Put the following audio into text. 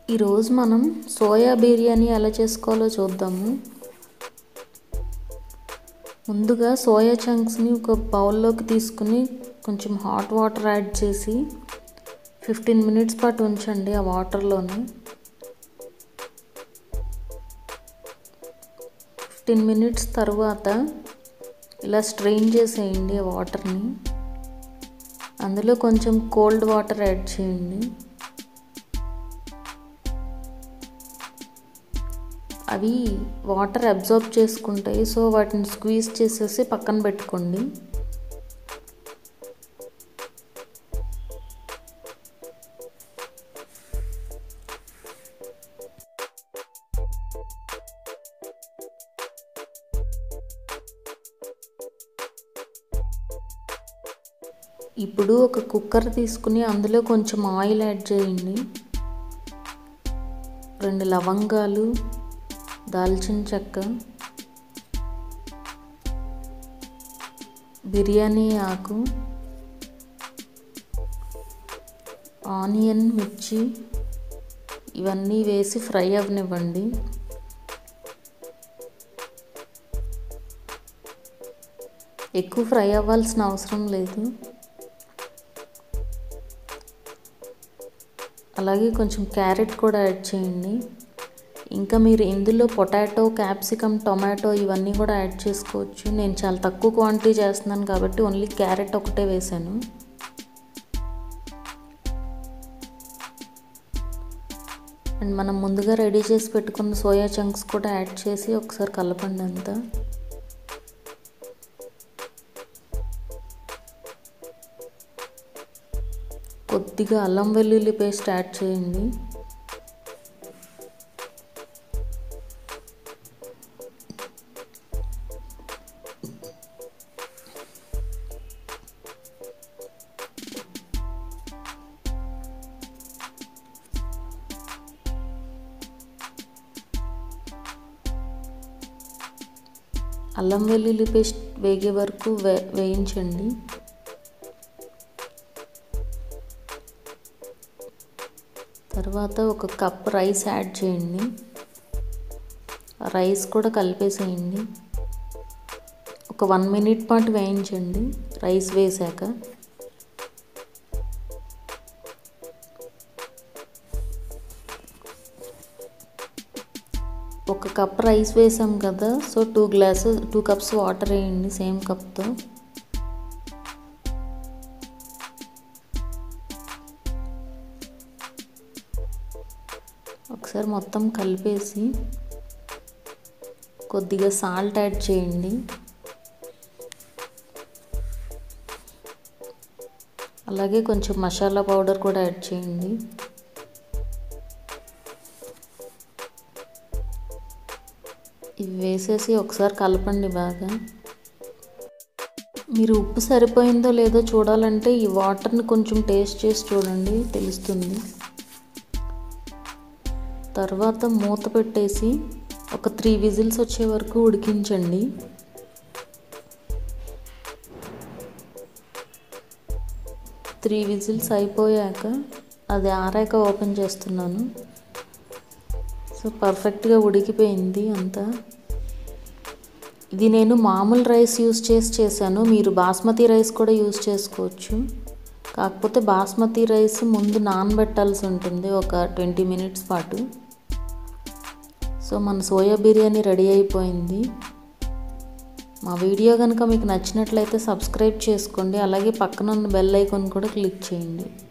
ఈరోజు మనం సోయా బిర్యానీ ఎలా చేసుకోవాలో చూద్దాము ముందుగా సోయా చంక్స్ని ఒక బౌల్లోకి తీసుకుని కొంచెం హాట్ వాటర్ యాడ్ చేసి ఫిఫ్టీన్ మినిట్స్ పాటు ఉంచండి ఆ వాటర్లోనే ఫిఫ్టీన్ మినిట్స్ తర్వాత ఇలా స్ట్రెయిన్ చేసేయండి ఆ వాటర్ని అందులో కొంచెం కోల్డ్ వాటర్ యాడ్ చేయండి అవి వాటర్ అబ్జర్బ్ చేసుకుంటాయి సో వాటిని స్క్వీజ్ చేసేసి పక్కన పెట్టుకోండి ఇప్పుడు ఒక కుక్కర్ తీసుకుని అందులో కొంచెం ఆయిల్ యాడ్ చేయండి రెండు లవంగాలు దాల్చిన చెక్క బిర్యానీ ఆకు ఆనియన్ మిర్చి ఇవన్నీ వేసి ఫ్రై అవ్వనివ్వండి ఎక్కువ ఫ్రై అవ్వాల్సిన అవసరం లేదు అలాగే కొంచెం క్యారెట్ కూడా యాడ్ చేయండి ఇంకా మీరు ఇందులో పొటాటో క్యాప్సికమ్ టొమాటో ఇవన్నీ కూడా యాడ్ చేసుకోవచ్చు నేను చాలా తక్కువ క్వాంటిటీ చేస్తున్నాను కాబట్టి ఓన్లీ క్యారెట్ ఒకటే వేసాను అండ్ మనం ముందుగా రెడీ చేసి పెట్టుకున్న సోయా చంక్స్ కూడా యాడ్ చేసి ఒకసారి కలపండి అంతా కొద్దిగా అల్లం వెల్లుల్లి పేస్ట్ యాడ్ చేయండి అల్లం వెల్లుల్లి పేస్ట్ వేగే వరకు వే వేయించండి తర్వాత ఒక కప్ రైస్ యాడ్ చేయండి రైస్ కూడా కలిపేసేయండి ఒక వన్ మినిట్ పాటు వేయించండి రైస్ వేసాక ఒక కప్ రైస్ వేసాం కదా so two glasses two cups water వేయండి సేమ్ కప్తో ఒకసారి మొత్తం కలిపేసి కొద్దిగా సాల్ట్ యాడ్ చేయండి అలాగే కొంచెం మసాలా పౌడర్ కూడా యాడ్ చేయండి ఇవి వేసేసి ఒకసారి కలపండి బాగా మీరు ఉప్పు సరిపోయిందో లేదో చూడాలంటే ఈ వాటర్ని కొంచెం టేస్ట్ చేసి చూడండి తెలుస్తుంది తర్వాత మూత పెట్టేసి ఒక త్రీ విజిల్స్ వచ్చే వరకు ఉడికించండి త్రీ విజిల్స్ అయిపోయాక అది ఆరాక ఓపెన్ చేస్తున్నాను సో పర్ఫెక్ట్గా ఉడికిపోయింది అంతా ఇది నేను మామూలు రైస్ యూస్ చేసి చేశాను మీరు బాస్మతి రైస్ కూడా యూస్ చేసుకోవచ్చు కాకపోతే బాస్మతి రైస్ ముందు నానబెట్టాల్సి ఉంటుంది ఒక ట్వంటీ మినిట్స్ పాటు సో మన సోయా బిర్యానీ రెడీ అయిపోయింది మా వీడియో కనుక మీకు నచ్చినట్లయితే సబ్స్క్రైబ్ చేసుకోండి అలాగే పక్కన ఉన్న బెల్ ఐకాన్ కూడా క్లిక్ చేయండి